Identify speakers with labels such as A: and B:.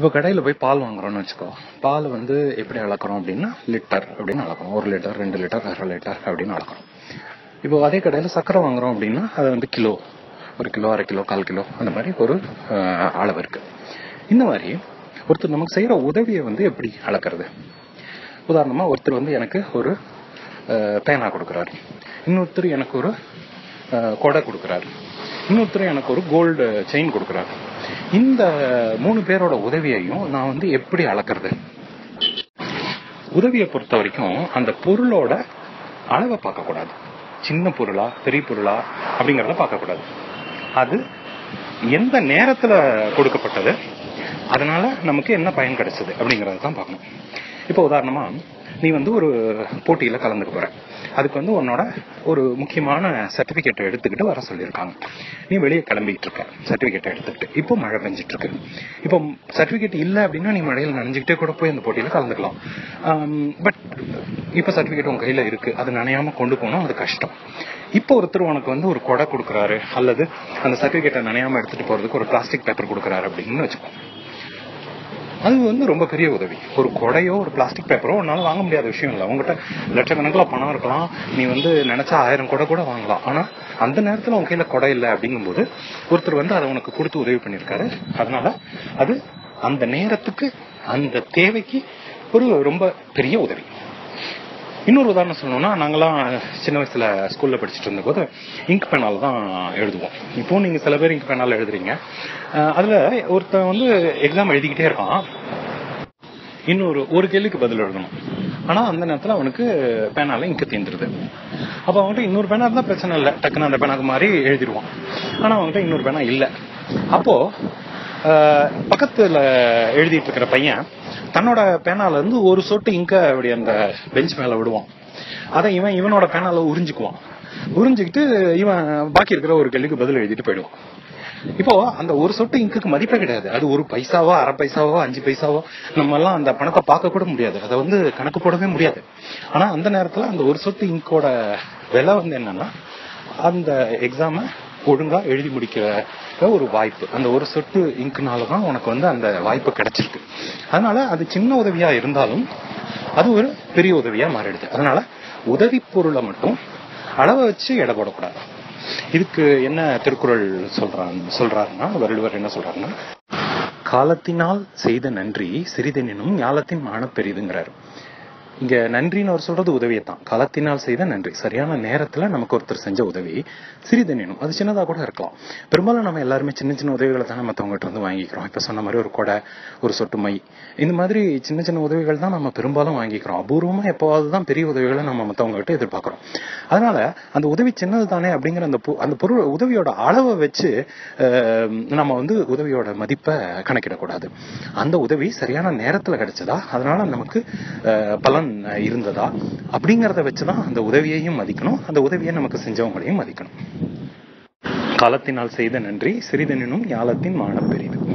A: இப்போ கடையில் போய் பால் வாங்குறோம்னு வச்சுக்கோ பால் வந்து எப்படி அளக்குறோம் அப்படின்னா லிட்டர் அப்படின்னு அளக்குறோம் ஒரு லிட்டர் ரெண்டு லிட்டர் அரை லிட்டர் அப்படின்னு அளக்குறோம் இப்போ அதே கடையில் சர்க்கரை வாங்குறோம் அப்படின்னா அது வந்து கிலோ ஒரு கிலோ அரை கிலோ கால் கிலோ அந்த மாதிரி ஒரு அஹ், அளவு இருக்கு இந்த மாதிரி ஒருத்தர் நமக்கு செய்யற உதவியை வந்து எப்படி அளக்கிறது உதாரணமா ஒருத்தர் வந்து எனக்கு ஒரு அஹ், பேனா கொடுக்குறாரு இன்னொருத்தர் எனக்கு ஒரு அஹ், கொடை கொடுக்குறாரு இன்னொருத்தர் எனக்கு ஒரு கோல்டு செயின் கொடுக்குறாரு இந்த மூணு பேரோட உதவியையும் நான் வந்து எப்படி அளக்கிறது உதவியை பொறுத்த வரைக்கும் அந்த பொருளோட அளவை பார்க்கக்கூடாது சின்ன பொருளா பெரிய பொருளா அப்படிங்கறத பார்க்கக்கூடாது அது எந்த நேரத்துல கொடுக்கப்பட்டது அதனால நமக்கு என்ன பயன் கிடைச்சது அப்படிங்கறத தான் பார்க்கணும் இப்போ உதாரணமா நீ வந்து ஒரு போட்டியில கலந்துக்க போற அதுக்கு வந்து உன்னோட ஒரு முக்கியமான சர்டிபிகேட்டை எடுத்துக்கிட்டு வர சொல்லியிருக்காங்க நீ வெளியே கிளம்பிட்டு இருக்க சர்டிபிகேட்டை எடுத்துக்கிட்டு இப்போ மழை பெஞ்சிட்டு இருக்கு இப்போ சர்டிபிகேட் இல்லை அப்படின்னா நீ மழையில் நனைஞ்சுக்கிட்டே கூட போய் அந்த போட்டியில கலந்துக்கலாம் பட் இப்போ சர்டிபிகேட் உங்க கையில இருக்கு அது நனையாம கொண்டு போகணும் அது கஷ்டம் இப்போ ஒருத்தர் உனக்கு வந்து ஒரு கொடை கொடுக்குறாரு அல்லது அந்த சர்டிபிகேட்டை நனையாம எடுத்துட்டு போறதுக்கு ஒரு பிளாஸ்டிக் பேப்பர் கொடுக்குறாரு அப்படின்னு வச்சுக்கோ அது வந்து ரொம்ப பெரிய உதவி ஒரு கொடையோ ஒரு பிளாஸ்டிக் பேப்பரோ உன்னால வாங்க முடியாத விஷயம் இல்லை உங்ககிட்ட லட்சக்கணக்கில் பணம் இருக்கலாம் நீ வந்து நினைச்சா ஆயிரம் கொடை கூட வாங்கலாம் ஆனா அந்த நேரத்துல உன் கையில கொடை இல்லை அப்படிங்கும்போது ஒருத்தர் வந்து அதை உனக்கு கொடுத்து உதவி பண்ணியிருக்காரு அதனால அது அந்த நேரத்துக்கு அந்த தேவைக்கு ஒரு ரொம்ப பெரிய உதவி இன்னொரு உதாரணம் சொல்லணும்னா நாங்களாம் சின்ன வயசுல ஸ்கூல்ல படிச்சுட்டு இருந்தபோது இங்க் பேனால தான் எழுதுவோம் இப்போ நீங்க சில பேர் இங்க் பேனால எழுதுறீங்க அஹ் அதுல ஒருத்தன் வந்து எக்ஸாம் எழுதிக்கிட்டே இருக்கான் இன்னொரு ஒரு கேள்விக்கு பதில் எழுதணும் ஆனா அந்த நேரத்துல அவனுக்கு பேனால இங்கு தீந்துருது அப்ப அவன்கிட்ட இன்னொரு பேனா இருந்தா பிரச்சனை இல்லை டக்குன்னு அந்த பேனாக்கு மாதிரி எழுதிடுவான் ஆனா அவன்கிட்ட இன்னொரு பேனா இல்ல அப்போ ஆஹ், பக்கத்துல எழுதிட்டு இருக்கிற பையன் தன்னோட பேனால இருந்து ஒரு சொட்டு இங்க அப்படி அந்த பெஞ்ச் மேல விடுவான் அதை இவன் இவனோட பேனால உறிஞ்சுக்குவான் உறிஞ்சுக்கிட்டு இவன் பாக்கி இருக்கிற ஒரு கேள்விக்கு பதில் எழுதிட்டு போயிடுவான் இப்போ அந்த ஒரு சொட்டு இங்குக்கு மதிப்பே கிடையாது அது ஒரு பைசாவோ அரை பைசாவோ அஞ்சு பைசாவோ நம்ம எல்லாம் அந்த பணத்தை பார்க்க கூட முடியாது அதை வந்து கணக்கு போடவே முடியாது ஆனா அந்த நேரத்துல அந்த ஒரு சொட்டு இங்கோட விலை வந்து என்னன்னா அந்த எக்ஸாம ஒழுங்கா எழுதி முடிக்கிற ஒரு வாய்ப்பு அந்த ஒரு சொட்டு இங்க்னால தான் உனக்கு வந்து அந்த வாய்ப்பு கிடைச்சிருக்கு அதனால அது சின்ன உதவியா இருந்தாலும் அது ஒரு பெரிய உதவியா மாறிடுது அதனால உதவி பொருளை மட்டும் அளவை வச்சு எடை போடக்கூடாது இதுக்கு என்ன திருக்குறள் சொல்றாங்க சொல்றாருன்னா வள்ளுவர் என்ன சொல்றாருன்னா காலத்தினால் செய்த நன்றி சிறிதெனினும் ஞாலத்தின் மான பெரிதுங்கிறாரு இங்க நன்றின்னு அவர் சொல்றது உதவியை தான் காலத்தினால் செய்த நன்றி சரியான நேரத்துல நமக்கு ஒருத்தர் செஞ்ச உதவி சிறிதெனினும் அது சின்னதா கூட இருக்கலாம் பெரும்பாலும் நம்ம எல்லாருமே சின்ன சின்ன உதவிகளை தானே மத்தவங்ககிட்ட இருந்து வாங்கிக்கிறோம் இப்ப சொன்ன மாதிரி ஒரு கொடை ஒரு சொட்டு மை இந்த மாதிரி சின்ன சின்ன உதவிகள் தான் நம்ம பெரும்பாலும் வாங்கிக்கிறோம் அபூர்வமா எப்போவாவது தான் பெரிய உதவிகளை நம்ம மத்தவங்க கிட்ட எதிர்பார்க்கிறோம் அதனால அந்த உதவி சின்னது தானே அப்படிங்கிற அந்த பொ- அந்த பொருள் உதவியோட அளவை வச்சு அஹ், நம்ம வந்து உதவியோட மதிப்பை கணக்கிடக்கூடாது அந்த உதவி சரியான நேரத்துல கிடைச்சதா அதனால நமக்கு அஹ், பலன் இருந்ததா அப்படிங்கறத வச்சுதான் அந்த உதவியையும் மதிக்கணும் அந்த உதவியை நமக்கு செஞ்சவங்களையும் மதிக்கணும் காலத்தினால் செய்த நன்றி சிறிதெனினும் ஞாலத்தின் மான பெரிது